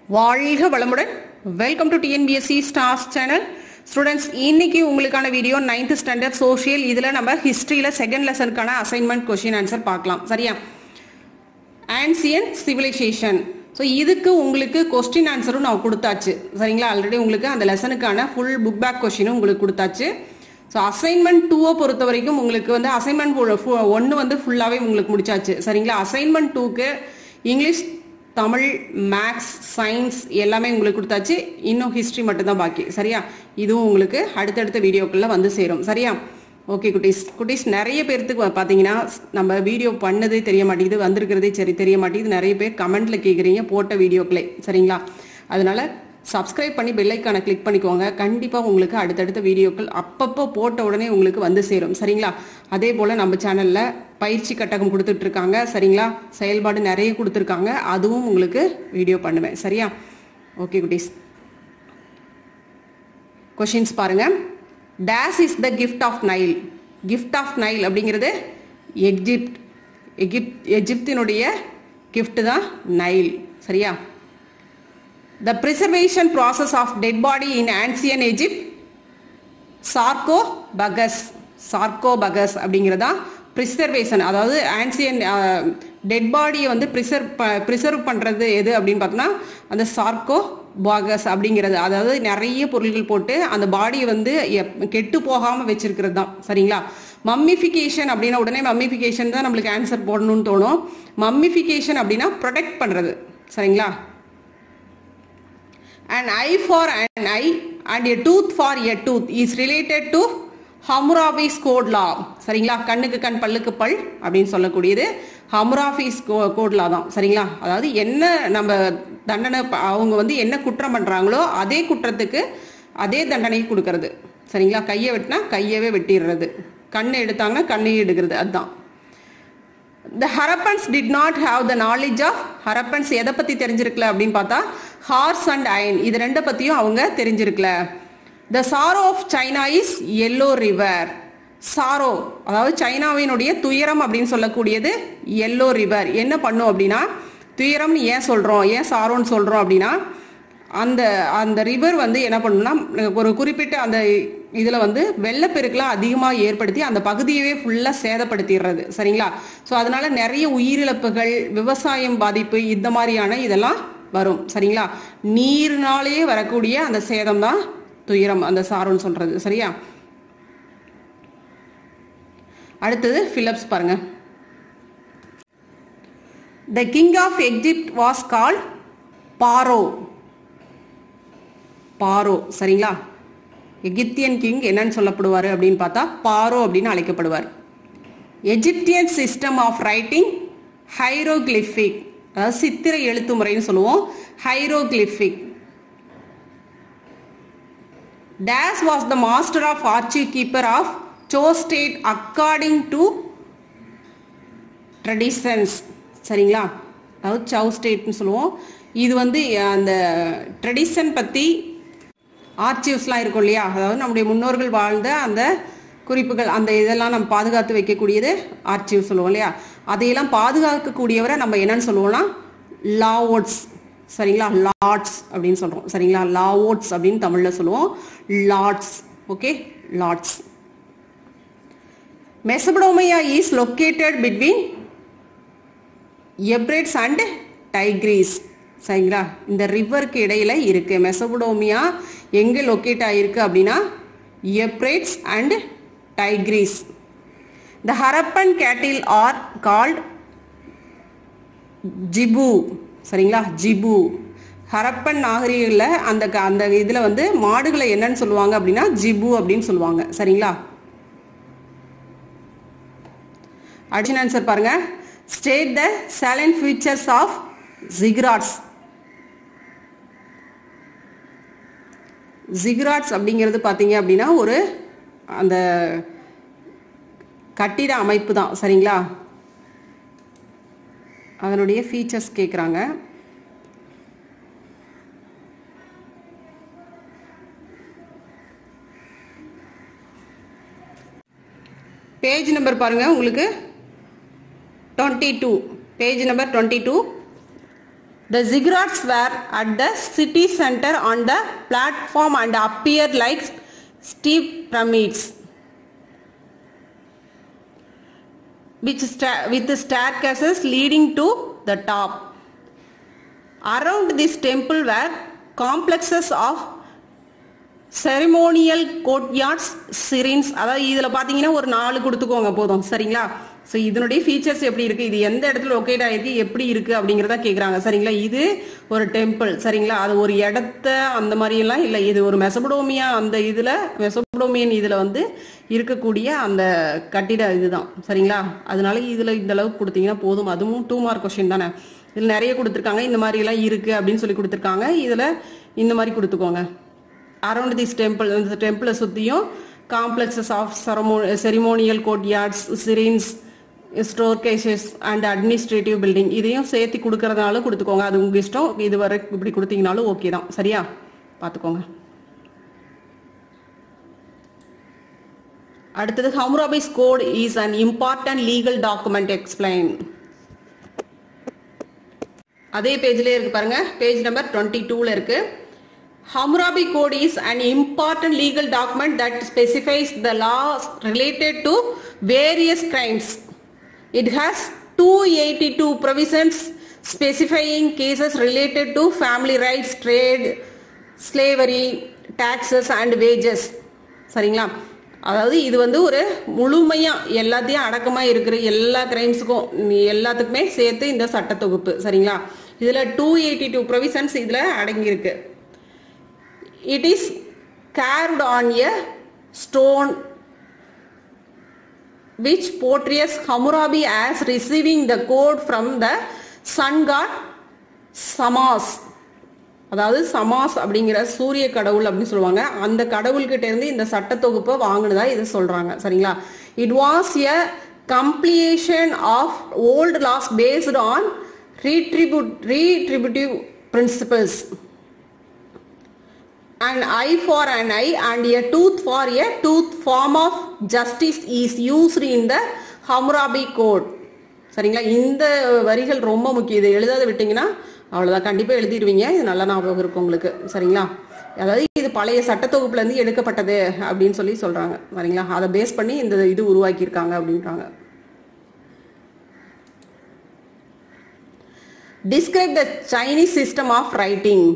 வாழ்க வளமுடன் welcome to TNPSC stars channel students இன்னைக்கு உங்களுக்கான வீடியோ நைன்த் ஸ்டாண்டர்ட் சோஷியல் இதில் நம்ம ஹிஸ்ட்ரியில் செகண்ட் லெசனுக்கான அசைன்மெண்ட் கொஷின் ஆன்சர் பார்க்கலாம் சரியா ஆன்சியன் சிவிலைசேஷன் ஸோ இதுக்கு உங்களுக்கு கொஸ்டின் ஆன்சரும் நான் கொடுத்தாச்சு சரிங்களா ஆல்ரெடி உங்களுக்கு அந்த லெசனுக்கான ஃபுல் புக் பேக் கொஷினும் உங்களுக்கு கொடுத்தாச்சு ஸோ அசைன்மெண்ட் டூவை பொறுத்த வரைக்கும் உங்களுக்கு வந்து அசைன்மெண்ட் ஒன்று வந்து ஃபுல்லாகவே உங்களுக்கு முடிச்சாச்சு சரிங்களா அசைன்மெண்ட் டூக்கு இங்கிலீஷ் தமிழ் மேக்ஸ் சயின்ஸ் எல்லாமே உங்களுக்கு கொடுத்தாச்சு இன்னும் ஹிஸ்ட்ரி மட்டும்தான் பாக்கி சரியா இதுவும் உங்களுக்கு அடுத்தடுத்த வீடியோக்குள்ள வந்து சேரும் சரியா ஓகே குட்டீஸ் குட்டீஸ் நிறைய பேர்த்துக்கு வ- பார்த்தீங்கன்னா நம்ம வீடியோ பண்ணதே தெரிய மாட்டேங்குது வந்திருக்கிறதே சரி தெரிய மாட்டேங்குது நிறைய பேர் கமெண்ட்ல கேட்குறீங்க போட்ட வீடியோக்களே சரிங்களா அதனால சப்ஸ்கிரைப் பண்ணி பெல் ஐக்கானை கிளிக் பண்ணிக்கோங்க கண்டிப்பாக உங்களுக்கு அடுத்தடுத்த வீடியோக்கள் அப்பப்போ போட்ட உடனே உங்களுக்கு வந்து சேரும் சரிங்களா அதே போல் நம்ம சேனலில் பயிற்சி கட்டகம் கொடுத்துட்டு இருக்காங்க சரிங்களா செயல்பாடு நிறைய கொடுத்துருக்காங்க அதுவும் உங்களுக்கு வீடியோ பண்ணுவேன் சரியா ஓகே குட்டீஸ் கொஷின்ஸ் பாருங்க dash is the gift of Nile gift of Nile அப்படிங்கிறது எகிப்ட் எகிப்த் எகிப்தினுடைய gift தான் நைல் சரியா the preservation process of dead body in ancient Egypt sarcophagus sarcophagus அப்படிங்கிறதா ப்ரிசர்வேஷன் அதாவது ஆன்சியன் டெட் பாடியை வந்து ப்ரிசர்வ் ப்ரிசர்வ் பண்ணுறது எது அப்படின்னு பார்த்தோம்னா அந்த சார்கோ பாகஸ் அப்படிங்கிறது அதாவது நிறைய பொருள்கள் போட்டு அந்த பாடியை வந்து எப்- கெட்டு போகாமல் வச்சிருக்கிறது தான் சரிங்களா மம்மிஃபிகேஷன் அப்படின்னா உடனே மம்மிஃபிகேஷன் தான் நம்மளுக்கு ஆன்சர் போடணும்னு தோணும் மம்மிஃபிகேஷன் அப்படின்னா ப்ரொடெக்ட் பண்ணுறது சரிங்களா an eye for an eye and a tooth for a tooth is related to Hammurabi's code law சரிங்களா கண்ணுக்கு கண் பல்லுக்கு பல் அப்படின்னு சொல்லக்கூடியது ஹமுராபிஸ் கோட் லா தான் சரிங்களா அதாவது என்ன நம்ம தண்டனை ப- அவங்க வந்து என்ன குற்றம் பண்றாங்களோ அதே குற்றத்துக்கு அதே தண்டனை கொடுக்கறது சரிங்களா கையை வெட்டினா கையவே வெட்டிடுறது கண்ணை எடுத்தாங்கன்னா கண்ணையே எடுக்கிறது அதுதான் the Harappans did not have the knowledge of Harappans எதை பத்தி தெரிஞ்சிருக்கல அப்படின்னு பார்த்தா ஹார்ஸ் அண்ட் அயன் இது ரெண்டை பத்தியும் அவங்க தெரிஞ்சிருக்கல the sorrow of China is yellow river sorrow அதாவது சைனாவினுடைய துயரம் அப்படின்னு சொல்லக்கூடியது எல்லோ ரிவர் என்ன பண்ணும் அப்படின்னா துயரம்னு ஏன் சொல்றோம் ஏன் சாரோன்னு சொல்றோம் அப்படின்னா அந்த அந்த ரிவர் வந்து என்ன பண்ணுன்னா ஒரு குறிப்பிட்ட அந்த இதில் வந்து வெள்ளப்பெருக்கெலாம் அதிகமாக ஏற்படுத்தி அந்த பகுதியவே ஃபுல்லாக சேதப்படுத்திடுறது சரிங்களா ஸோ அதனால நிறைய உயிரிழப்புகள் விவசாயம் பாதிப்பு இந்த மாதிரியான இதெல்லாம் வரும் சரிங்களா நீர்னாலேயே வரக்கூடிய அந்த சேதம் தான் துயரம் அந்த சாரோன்னு சொல்றது சரியா அடுத்தது பிலிப்ஸ் பாருங்க the king of Egypt was call pharaoh pharaoh சரிங்களா எகிப்தியன் கிங் என்னன்னு சொல்லப்படுவார் அப்படின்னு பார்த்தா பாரோ அப்படின்னு அழைக்கப்படுவார் Egyptian system of writing hieroglyphic அதாவது சித்திரை எழுத்து முறைன்னு சொல்லுவோம் hieroglyphic dash was the master of archive keeper of Chou state according to traditions சரிங்களா அதாவது சவு ஸ்டேட்னு சொல்லுவோம் இது வந்து அந்த ட்ரெடிஷன் பற்றி ஆர்ச்சிவ்ஸ்லாம் இருக்கும் இல்லையா அதாவது நம்முடைய முன்னோர்கள் வாழ்ந்த அந்த குறிப்புகள் அந்த இதெல்லாம் நம்ம பாதுகாத்து வைக்கக்கூடியது ஆர்ச்சிவ் சொல்லுவோம் இல்லையா அதையெல்லாம் பாதுகாக்கக்கூடியவரை நம்ம என்னன்னு சொல்லுவோம்னா லாவோட்ஸ் சரிங்களா லாட்ஸ் அப்படின்னு சொல்கிறோம் சரிங்களா லாவோட்ஸ் அப்படின்னு தமிழில் சொல்லுவோம் Lao Tzu okay Lao Tzu Mesopotamia is located between Euphrates and Tigris சரிங்களா இந்த ரிவருக்கு இடையில இருக்கு மெசபடோமியா எங்க லொக்கேட் ஆயிருக்கு அப்படின்னா Euphrates and Tigris the Harappan cattle are called ஜிபு சரிங்களா ஜிபு ஹரப்பன் நாகரிகத்தில் அந்த க- அந்த இதில் வந்து மாடுகளை என்னன்னு சொல்லுவாங்க அப்படின்னா ஜிபு அப்படின்னு சொல்லுவாங்க சரிங்களா அடிஷன் ஆன்சர் பாருங்க state the salient features of ziggurats ziggurats அப்படிங்கிறது பார்த்தீங்க அப்படின்னா ஒரு அந்த கட்டிட அமைப்பு தான் சரிங்களா அதனுடைய ஃபீச்சர்ஸ் கேட்குறாங்க பேஜ் நம்பர் பாருங்க உங்களுக்கு twenty two page number twenty two The ziggurats were at the city center on the platform and appeared like steep pyramids. Which sta- with the staircases leading to the top. Around this temple were complexes of ceremonial courtyards shrines அதாவது இதில் பார்த்தீங்கன்னா ஒரு நாலு கொடுத்துக்கோங்க போதும் சரிங்களா so இதனுடைய features எப்படி இருக்குது இது எந்த இடத்துல லொக்கேட் ஆகிருக்கு எப்படி இருக்குது அப்படிங்கிறத கேட்குறாங்க சரிங்களா இது ஒரு டெம்பிள் சரிங்களா அது ஒரு இடத்த அந்த மாதிரியெல்லாம் இல்லை இது ஒரு மெசபடோமியா அந்த இதில் மெசபடோமியன் இதில் வந்து இருக்கக்கூடிய அந்த கட்டிட இதுதான் சரிங்களா அதனால இதில் இந்த அளவுக்கு கொடுத்தீங்கன்னா போதும் அதுவும் டூ மார்க் கொஸ்டின் தானே இதில் நிறைய கொடுத்துருக்காங்க இந்த மாதிரிலாம் இருக்குது அப்படின்னு சொல்லி கொடுத்துருக்காங்க இதில் இந்த மாதிரி கொடுத்துக்கோங்க அரௌண்ட் திஸ் டெம்பிள் இந்த டெம்பிளை சுற்றியும் complexes of ceremonial ceremonial courtyards shrines store cases and administrative building இதையும் சேர்த்து கொடுக்கறதுனாலும் கொடுத்துக்கோங்க அது உங்கள் இஷ்டம் இது வரை இப்படி கொடுத்தீங்கனாலும் ஓகே தான் சரியா பார்த்துக்கோங்க அடுத்தது Hammurabi's code is an important legal document explain அதே பேஜ்லேயே இருக்கு பாருங்க பேஜ் நம்பர் டுவெண்ட்டி டூவில் இருக்கு Hammurabi Code is an important legal document that specifies the laws related to various crimes. It has 282 provisions specifying cases related to family rights, trade, slavery, taxes and wages. சரிங்களா அதாவது இது வந்து ஒரு முழுமையாக எல்லாத்தையும் அடக்கமாக இருக்கிற எல்லா கிரைம்ஸுக்கும் எல்லாத்துக்குமே சேர்த்து இந்த சட்டத்தொகுப்பு சரிங்களா இதில் டூ எயிட்டி டூ ப்ரொவிஷன்ஸ் இதில் அடங்கியிருக்கு it is carved on a stone which portrays Hammurabi as receiving the code from the sun god Samas. அதாவது சமாஸ் அப்படிங்கிற சூரிய கடவுள் அப்படின்னு சொல்லுவாங்க அந்த கடவுள்கிட்ட இருந்து இந்த சட்டத்தொகுப்பை வாங்கினதா இது சொல்றாங்க சரிங்களா it was a compilation of old laws based on retributive retributive principles an eye for an eye and a tooth for a tooth form of justice is used in the Hammurabi code சரிங்களா இந்த வரிகள் ரொம்ப முக்கியம் இதை எழுதாத விட்டீங்கன்னா அவ்வளோதான் கண்டிப்பாக எழுதிடுவீங்க இது நல்ல ஞாபகம் இருக்கும் உங்களுக்கு சரிங்களா அதாவது இது பழைய சட்டத்தொகுப்புலேருந்து எடுக்கப்பட்டது அப்படின்னு சொல்லி சொல்கிறாங்க சரிங்களா அதை பேஸ் பண்ணி இந்த இது உருவாக்கியிருக்காங்க அப்படின்றாங்க describe the Chinese system of writing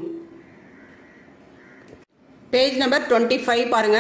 page number twenty five பாருங்க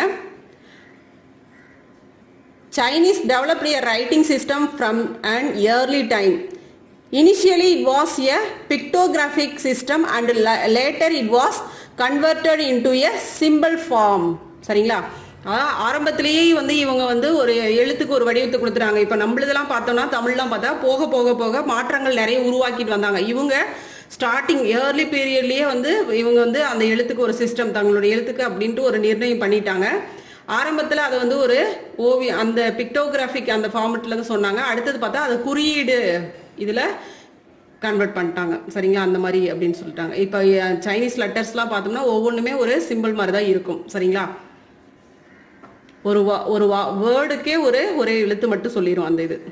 Chinese developed a writing system from an early time. Initially, it was a pictographic system and la- later it was converted into a symbol form. சரிங்களா அதான் ஆரம்பத்திலேயே வந்து இவங்க வந்து ஒரு எழுத்துக்கு ஒரு வடிவத்தை கொடுத்துறாங்க இப்போ நம்மளதெல்லாம் பார்த்தோம்னா தமிழ்லாம் பார்த்தா போக போக போக மாற்றங்கள் நிறைய உருவாக்கிட்டு வந்தாங்க இவங்க ஸ்டார்டிங் ஏர்லி பீரியட்லயே வந்து இவங்க வந்து அந்த எழுத்துக்கு ஒரு சிஸ்டம் தங்களுடைய எழுத்துக்கு அப்படின்ட்டு ஒரு நிர்ணயம் பண்ணிட்டாங்க ஆரம்பத்தில் அதை வந்து ஒரு ஓவியம் அந்த பிக்டோகிராஃபிக் அந்த ஃபார்மெட்டில் தான் சொன்னாங்க அடுத்தது பார்த்தா அது குறியீடு இதில் கன்வெர்ட் பண்ணிட்டாங்க சரிங்களா அந்த மாதிரி அப்படின்னு சொல்லிட்டாங்க இப்போ சைனீஸ் லெட்டர்ஸ்லாம் பார்த்தோம்னா ஒவ்வொன்றுமே ஒரு சிம்பிள் மாதிரி தான் இருக்கும் சரிங்களா ஒரு வா ஒரு வா வேர்டுக்கே ஒரு ஒரே எழுத்து மட்டும் சொல்லிடும் அந்த இது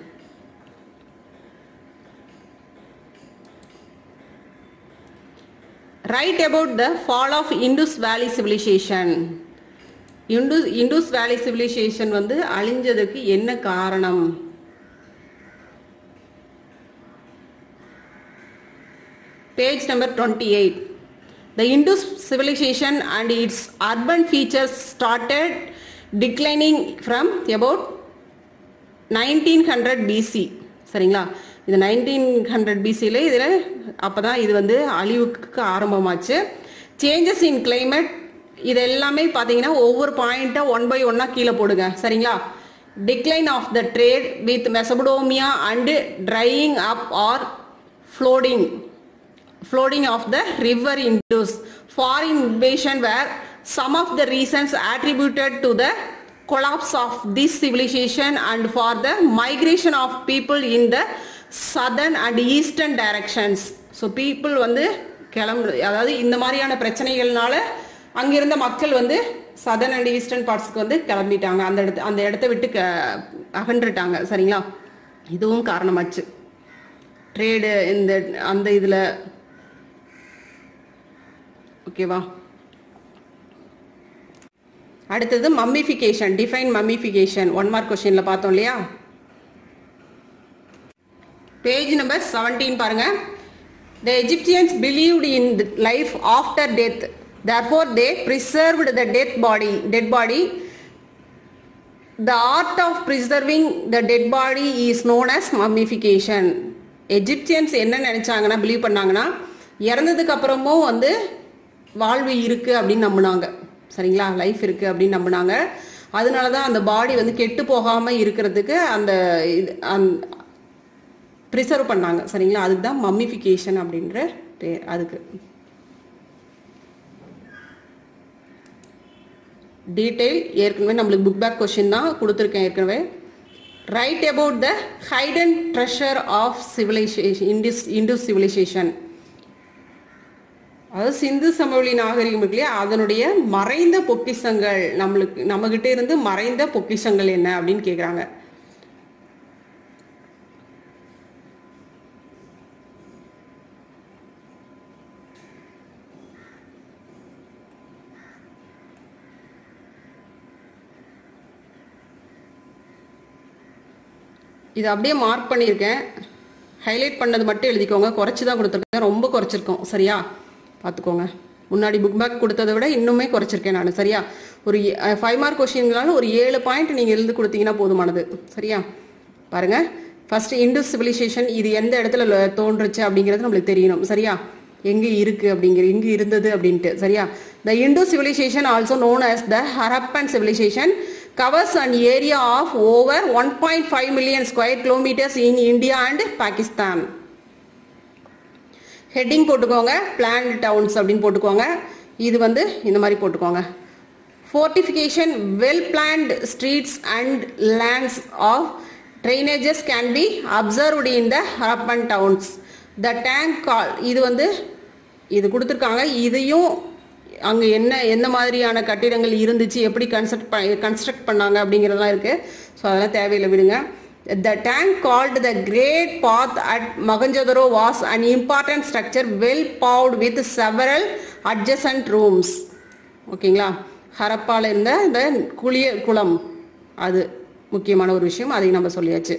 write about the fall of Indus valley civilisation Indus Indus valley civilisation வந்து அழிஞ்சதுக்கு என்ன காரணம் page number twenty eight the Indus civilisation and its urban features started declining from about nineteen hundred BC சரிங்களா இது நைன்டீன் ஹண்ட்ரட் பிசியில் இதில் அப்போ தான் இது வந்து அழிவுக்கு ஆரம்பமாச்சு சேஞ்சஸ் இன் கிளைமேட் இது எல்லாமே பார்த்தீங்கன்னா ஒவ்வொரு பாயிண்ட்டாக ஒன் பை ஒன்னாக கீழே போடுங்க சரிங்களா decline of the trade with Mesopotamia and drying up or floating flowing of the river Indus. Foreign invasion were some of the reasons attributed to the collapse of this civilization and for the migration of people in the southern and eastern directions. So people வந்து கிளம்பு அதாவது இந்த மாதிரியான பிரச்சனைகள்னால அங்கிருந்த மக்கள் வந்து southern and eastern பார்ட்ஸ்க்கு வந்து கிளம்பிட்டாங்க அந்த இடத்து அந்த இடத்த விட்டு க அகன்றுட்டாங்க சரிங்களா இதுவும் காரணமாச்சு ட்ரேடு இந்த அந்த இதில் ஓகேவா அடுத்தது mummification define mummification one mark கொஸ்டின்ல பார்த்தோம் இல்லையா பேஜ் நம்பர் செவன்டீன் பாருங்க the Egyptians believed in life after death therefore they preserved the death body dead body the art of preserving the dead body is known as mummification Egyptians என்ன நினைச்சாங்கன்னா believe பண்ணாங்கன்னா இறந்ததுக்கு அப்புறமும் வந்து வாழ்வு இருக்கு அப்படின்னு நம்பினாங்க சரிங்களா லைஃப் இருக்கு அப்படின்னு நம்பினாங்க அதனால தான் அந்த பாடி வந்து கெட்டு போகாம இருக்கிறதுக்கு அந்த இது ப்ரிசர்வ் பண்ணாங்க சரிங்களா அதுக்கு தான் மம்மிஃபிகேஷன் அப்படின்ற பேர் அதுக்கு டீட்டெயில் ஏற்கனவே நம்மளுக்கு புக் பேக் கொஸ்டின் தான் கொடுத்துருக்கேன் ஏற்கனவே write about the hidden treasure of civilisation Indus Indus civilisation அதாவது சிந்து சமவெளி நாகரிகம் இருக்கு இல்லையா அதனுடைய மறைந்த பொக்கிஷங்கள் நம்மளுக்கு நம்மகிட்ட இருந்து மறைந்த பொக்கிஷங்கள் என்ன அப்படின்னு கேட்குறாங்க இது அப்படியே மார்க் பண்ணியிருக்கேன் ஹைலைட் பண்ணது மட்டும் எழுதிக்கோங்க குறைச்சி தான் கொடுத்துருக்கேன் ரொம்ப குறைச்சிருக்கோம் சரியா பார்த்துக்கோங்க முன்னாடி புக் பேக் கொடுத்ததை விட இன்னுமே குறைச்சிருக்கேன் நான் சரியா ஒரு ஃபைவ் மார்க் கொஸ்டின்களால ஒரு ஏழு பாயிண்ட் நீங்கள் எழுதி கொடுத்தீங்கன்னா போதுமானது சரியா பாருங்க ஃபர்ஸ்ட் இந்து சிவிலைசேஷன் இது எந்த இடத்துல ல- தோன்றுச்சு அப்படிங்கிறது நம்மளுக்கு தெரியணும் சரியா எங்க இருக்கு அப்படிங்கிற எங்க இருந்தது அப்படின்ட்டு சரியா the Indus civilisation also known as the Harappan civilisation covers an area of over 1.5 million square kilometers in India and Pakistan. Heading போட்டுக்கோங்க பிளான்ட் டவுன்ஸ் அப்படின்னு போட்டுக்கோங்க இது வந்து இந்த மாதிரி போட்டுக்கோங்க fortification well planned streets and lanes of drainages can be observed in the Harappan towns the tank call இது வந்து இது கொடுத்துருக்காங்க இதையும் அங்கே என்ன எந்த மாதிரியான கட்டிடங்கள் இருந்துச்சு எப்படி கன்ஸ்ட்ரக்ட் கன்ஸ்ட்ரக்ட் பண்ணாங்க அப்படிங்கிறதெல்லாம் இருக்குது ஸோ அதெல்லாம் தேவையில்லை விடுங்க the tank called the great bath at Mohenjodaro was an important structure well built with several adjacent rooms ஓகேங்களா ஹரப்பால இருந்த இந்த குளிய குளம் அது முக்கியமான ஒரு விஷயம் அதையும் நம்ம சொல்லியாச்சு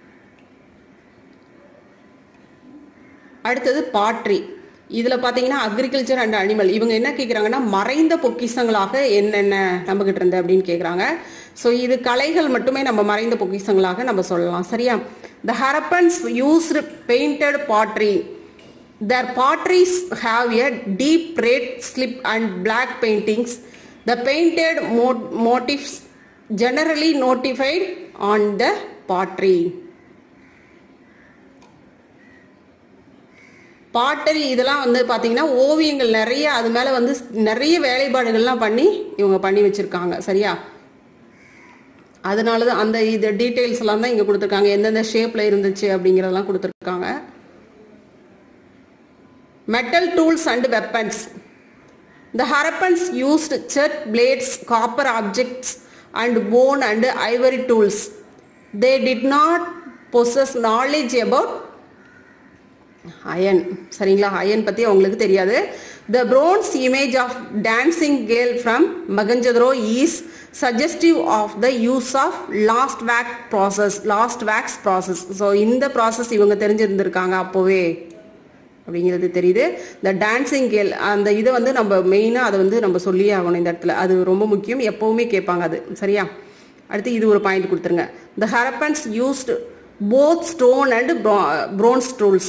அடுத்தது பாட்ரி இதில் பார்த்தீங்கன்னா அக்ரிகல்ச்சர் அண்ட் அனிமல் இவங்க என்ன கேட்குறாங்கன்னா மறைந்த பொக்கிஷங்களாக என்னென்ன நம்மகிட்ட இருந்து அப்படின்னு கேட்குறாங்க ஸோ இது கலைகள் மட்டுமே நம்ம மறைந்த பொக்கிஷங்களாக நம்ம சொல்லலாம் சரியா the Harappans used painted pottery their potteries have a deep red slip and black paintings the painted mo- motifs generally notified on the pottery pottery இதெல்லாம் வந்து பார்த்தீங்கன்னா ஓவியங்கள் நிறைய அது மேலே வந்து நிறைய வேலைப்பாடுகள்லாம் பண்ணி இவங்க பண்ணி வச்சிருக்காங்க சரியா அதனால தான் அந்த இது டீட்டெயில்ஸ் எல்லாம் தான் இங்கே கொடுத்துருக்காங்க எந்தெந்த ஷேப்பில் இருந்துச்சு அப்படிங்கிறதெல்லாம் கொடுத்துருக்காங்க metal tools and weapons. The Harappans used church blades, copper objects, and bone and ivory tools. They did not possess knowledge about iron சரிங்களா அயன் பற்றி அவங்களுக்கு தெரியாது the bronze image of dancing girl from Mohenjodaro is suggestive of the use of lost wax process lost wax process so இந்த process இவங்க தெரிஞ்சிருந்திருக்காங்க அப்போவே அப்படிங்கிறது தெரியுது இந்த டான்சிங் கேல் அந்த இதை வந்து நம்ம மெயினாக அதை வந்து நம்ம சொல்லியே ஆகணும் இந்த இடத்துல அது ரொம்ப முக்கியம் எப்போவுமே கேட்பாங்க அது சரியா அடுத்து இது ஒரு பாயிண்ட் கொடுத்துருங்க the Harappans used both stone and bronze tools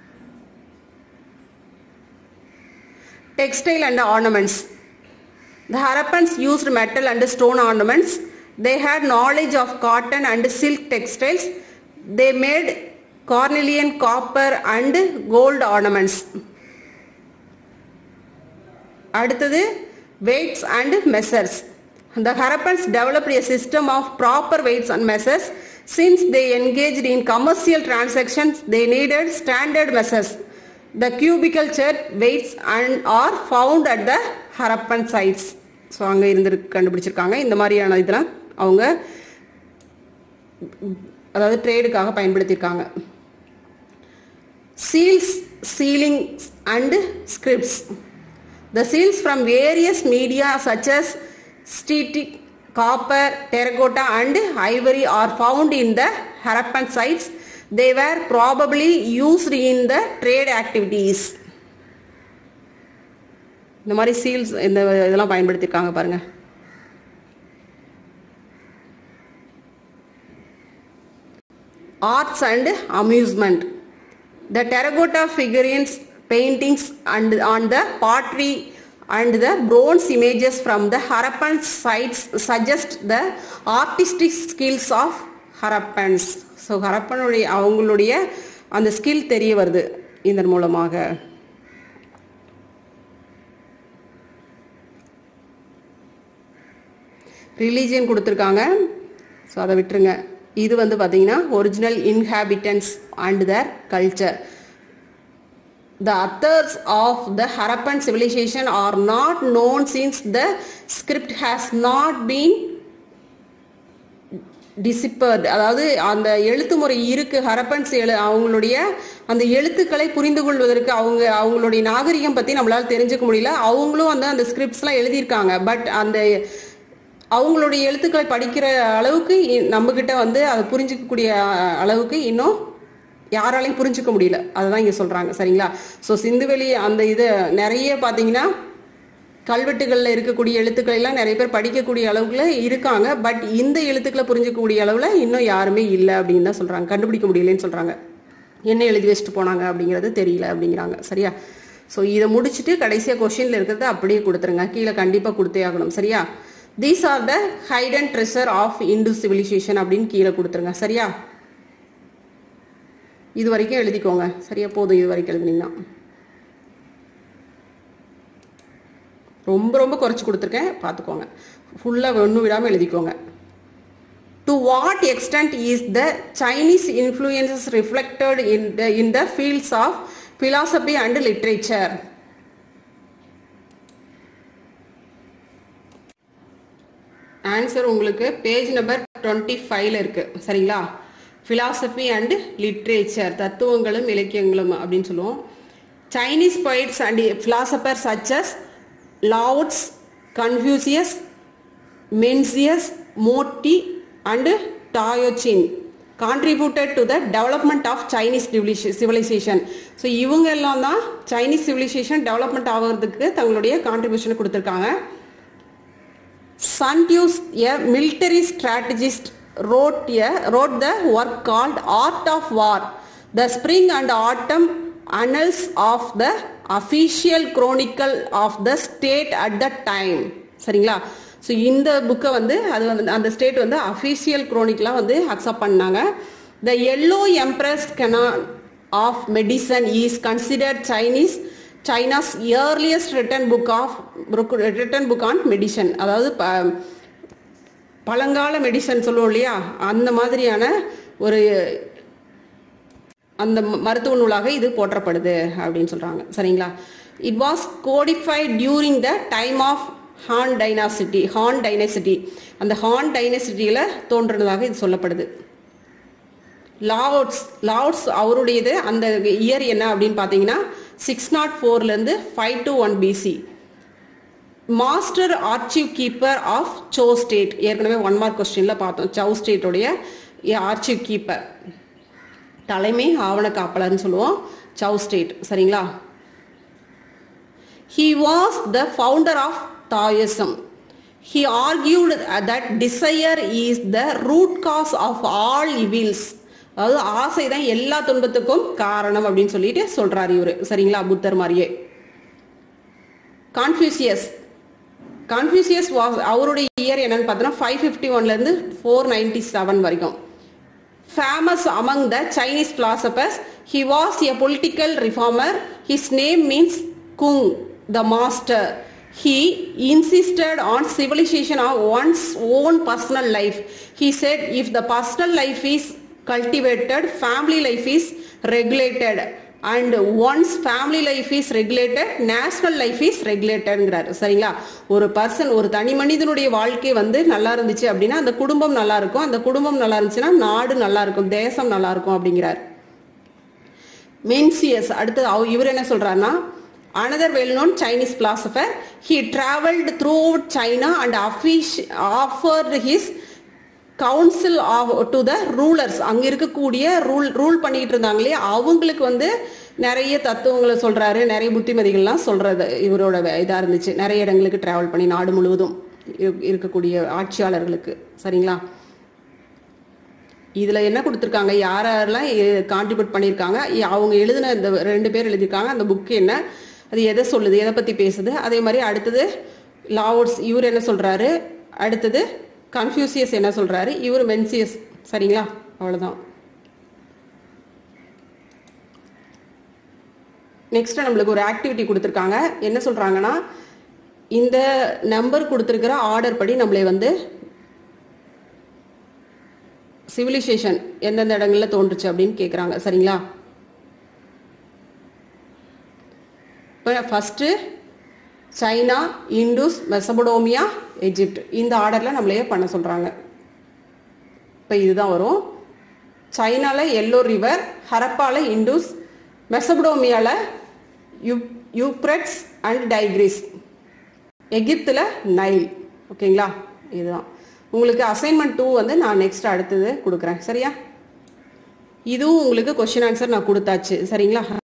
textile and ornaments. The Harappans used metal and stone ornaments. They had knowledge of cotton and silk textiles. They made cornelian, copper and gold ornaments. அடுத்தது weights and measures. The Harappans developed a system of proper weights and measures. Since they engaged in commercial transactions, they needed standard measures. The cubical church weights and are found at the Harappan sites. So அங்கே இருந்து கண்டுபிடிச்சிருக்காங்க இந்த மாதிரியான இதெல்லாம் அவங்க அதாவது ட்ரேடுக்காக பயன்படுத்தியிருக்காங்க seals sealings and scripts The seals from various media such as steatic, copper, terracotta and ivory are found in the Harappan sites. They were probably used in the trade activities. இந்த மாதிரி சீல்ஸ் இந்த இதெல்லாம் பயன்படுத்தியிருக்காங்க பாருங்க arts and amusement. The terracotta figurines, paintings, and on the pottery and the bronze images from the Harappan sites suggest the artistic skills of Harappans. So ஹரப்பனுடைய அவங்களுடைய அந்த skill தெரிய வருது இதன் மூலமாக ரிலீஜியன் கொடுத்துருக்காங்க ஸோ அதை விட்டுருங்க இது வந்து பார்த்தீங்கன்னா original inhabitants and their culture the authors of the Harappan civilisation are not known since the script has not been deciphered அதாவது அந்த எழுத்து முறை இருக்கு ஹரப்பன்ஸ் எழு அவங்களுடைய அந்த எழுத்துக்களை புரிந்து கொள்வதற்கு அவங்க அவங்களுடைய நாகரிகம் பற்றி நம்மளால தெரிஞ்சுக்க முடியல அவங்களும் வந்து அந்த ஸ்கிரிப்ட்ஸ்லாம் எழுதியிருக்காங்க பட் அந்த அவங்களுடைய எழுத்துக்களை படிக்கிற அளவுக்கு நம்மக்கிட்ட வந்து அதை புரிஞ்சிக்கக்கூடிய அளவுக்கு இன்னும் யாராலையும் புரிஞ்சுக்க முடியல அதுதான் இங்கே சொல்கிறாங்க சரிங்களா ஸோ சிந்துவெளி அந்த இது நிறைய பார்த்தீங்கன்னா கல்வெட்டுகளில் இருக்கக்கூடிய எழுத்துக்களை எல்லாம் நிறைய பேர் படிக்கக்கூடிய அளவுக்குல இருக்காங்க பட் இந்த எழுத்துக்களை புரிஞ்சிக்கக்கூடிய அளவில் இன்னும் யாருமே இல்லை அப்படின்னு தான் சொல்கிறாங்க கண்டுபிடிக்க முடியலன்னு சொல்கிறாங்க என்ன எழுதி வச்சுட்டு போனாங்க அப்படிங்கிறது தெரியல அப்படிங்கிறாங்க சரியா ஸோ இதை முடிச்சுட்டு கடைசியாக கொஷினில் இருக்கிறத அப்படியே கொடுத்துருங்க கீழே கண்டிப்பாக கொடுத்தே ஆகணும் சரியா these are the hidden treasure of Indus civilisation அப்படின்னு கீழே கொடுத்துருங்க சரியா இது வரைக்கும் எழுதிக்கோங்க சரியா போதும் இது வரைக்கும் எழுதுனீங்கன்னா ரொம்ப ரொம்ப குறைச்சி கொடுத்துருக்கேன் பார்த்துக்கோங்க ஃபுல்லாக ஒன்றும் விடாமல் எழுதிக்கோங்க to what extent is the Chinese influences reflected in the in the fields of philosophy and literature answer உங்களுக்கு பேஜ் நம்பர் டுவெண்ட்டி ஃபைவ்ல இருக்கு சரிங்களா ஃபிலாசபி அண்ட் லிட்ரேச்சர் தத்துவங்களும் இலக்கியங்களும் அப்படின்னு சொல்லுவோம் Chinese poets and philosophers such as Lao Tzu Confucius Mencius Mo Ti and Tao Chien contributed to the development of Chinese civilisation so இவங்க எல்லாம் தான் சைனீஸ் சிவிலைசேஷன் டெவலப்மெண்ட் ஆகிறதுக்கு தங்களுடைய கான்ட்ரிபியூஷனை கொடுத்துருக்காங்க Santius, a military strategist, wrote, a, wrote the work called Art of War, the Spring and Autumn Annals of the Official Chronicle of the State at the Time. சரிங்களா so இந்த புக்கை வந்து அது வந்து அந்த ஸ்டேட் வந்து அஃபீஷியல் குரோனிக்கலாக வந்து accept பண்ணாங்க the yellow emperor's canon of medicine is considered Chinese China's earliest written book of written book on medicine அதாவது ப- பழங்கால மெடிசன் சொல்லுவோம் இல்லையா அந்த மாதிரியான ஒரு அந்த ம- மருத்துவ நூலாக இது போற்றப்படுது அப்படின்னு சொல்றாங்க சரிங்களா it was codified during the time of Han dynasty Han dynasty அந்த ஹான் டைனசிட்டியில் தோன்றினதாக இது சொல்லப்படுது லாவுட்ஸ் லாவுட்ஸ் அவருடையது அந்த இயர் என்ன அப்படின்னு பார்த்தீங்கன்னா சிக்ஸ் நாட் ஃபோர்லேருந்து five to one BC master archive keeper of Chou state ஏற்கனவே ஒன் மார்க் கொஸ்டினில் பார்த்தோம் சௌ ஸ்டேட்டோடைய ஆர்ச்சிவ் கீப்பர் தலைமை ஆவண காப்பலர்னு சொல்லுவோம் சௌ ஸ்டேட் சரிங்களா He was the founder of Taoism. He argued that desire is the root cause of all evils. அதாவது ஆசை தான் எல்லா துன்பத்துக்கும் காரணம் அப்படின்னு சொல்லிட்டு சொல்றாரு இவரு சரிங்களா புத்தர் மாதிரியே கான்ஃபியூசியஸ் கான்ஃபியூசியஸ் வாஸ் அவருடைய இயர் என்னன்னு பார்த்தோன்னா ஃபைவ் ஃபிஃப்டி ஒன்லேருந்து ஃபோர் நைன்டி செவன் வரைக்கும் famous among the Chinese philosophers. He was a political reformer. His name means Kung, the master. He insisted on civilization of one's own personal life. He said, if the personal life is cultivated, family life is regulated. And once family life is regulated, national life is regulated சரிங்களா ஒரு person ஒரு தனி மனிதனுடைய வாழ்க்கை வந்து நல்லா இருந்துச்சு அப்படின்னா அந்த குடும்பம் நல்லா இருக்கும் அந்த குடும்பம் நல்லா இருந்துச்சுன்னா நாடு நல்லா இருக்கும் தேசம் நல்லா இருக்கும் அப்படிங்கிறார் மென்சியஸ் அடுத்து அவ- இவர் என்ன சொல்றாருன்னா another well-known Chinese philosopher. He traveled throughout China and affish- offered his council to the rulers அங்க இருக்கக்கூடிய ரூல் ரூல் பண்ணிட்டு இருந்தாங்க இல்லையா அவங்களுக்கு வந்து நிறைய தத்துவங்களை சொல்றாரு நிறைய புத்திமதிகள்லாம் சொல்றது இவரோட வே- இதா இருந்துச்சு நிறைய இடங்களுக்கு டிராவல் பண்ணி நாடு முழுவதும் இரு- இருக்கக்கூடிய ஆட்சியாளர்களுக்கு சரிங்களா இதுல என்ன கொடுத்துருக்காங்க யார் யாரெல்லாம் கான்ட்ரிபியூட் பண்ணியிருக்காங்க இ- அவங்க எழுதின இந்த ரெண்டு பேர் எழுதியிருக்காங்க அந்த புக் என்ன அது எதை சொல்லுது எதை பத்தி பேசுது அதே மாதிரி அடுத்தது லாவோட்ஸ் இவர் என்ன சொல்றாரு அடுத்தது கன்ஃபியூசியஸ் என்ன சொல்றாரு இவர் மென்சியஸ் சரிங்களா அவ்வளவுதான் நெக்ஸ்ட் நம்மளுக்கு ஒரு ஆக்டிவிட்டி கொடுத்துருக்காங்க என்ன சொல்றாங்கன்னா இந்த நம்பர் கொடுத்துருக்கிற ஆர்டர் படி நம்மளை வந்து சிவிலைசேஷன் எந்தெந்த இடங்கள்ல தோன்றுச்சு அப்படின்னு கேட்குறாங்க சரிங்களா இப்போ first China Indus Mesopotamia Egypt இந்த ஆர்டரில் நம்மளையே பண்ண சொல்கிறாங்க இப்போ இதுதான் வரும் சைனால எல்லோ ரிவர் ஹரப்பால இண்டூஸ் மெசபடோமியால யூ யூப்ரட்ஸ் அண்ட் டைக்ரிஸ் எகிப்தில் நைல் ஓகேங்களா இதுதான் உங்களுக்கு அசைன்மெண்ட் டூ வந்து நான் நெக்ஸ்ட் அடுத்தது கொடுக்குறேன் சரியா இதுவும் உங்களுக்கு கொஸ்டின் ஆன்சர் நான் கொடுத்தாச்சு சரிங்களா